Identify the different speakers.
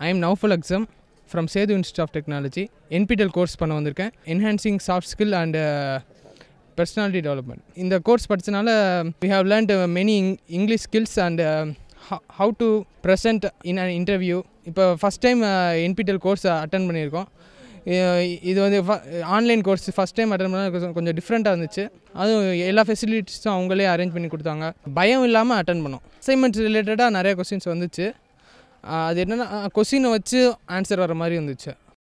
Speaker 1: I am Naufal exam from Sethu Institute of Technology NPTEL course பண்ண வந்திருக்கேன் enhancing soft skill and personality development இந்த course படித்தனால we have learnt many English skills and how to present in an interview இப்போ first time NPTEL course attend பண்ணியிருக்கோம் இ- இது வந்து online course first time attend பண்ண கொஞ்சம் டிஃப்ரெண்ட்டாக இருந்துச்சு அதுவும் எல்லா ஃபெசிலிட்டிஸும் அவங்களே அரேஞ்ச் பண்ணி கொடுத்தாங்க பயம் இல்லாமல் அட்டன் பண்ணோம் அசைன்மெண்ட் ரிலேட்டடாக நிறைய கொஸ்டின்ஸ் வந்துச்சு ஆஹ் அது என்னென்னா கொஸ்டினை வச்சு ஆன்சர் வர மாதிரி இருந்துச்சு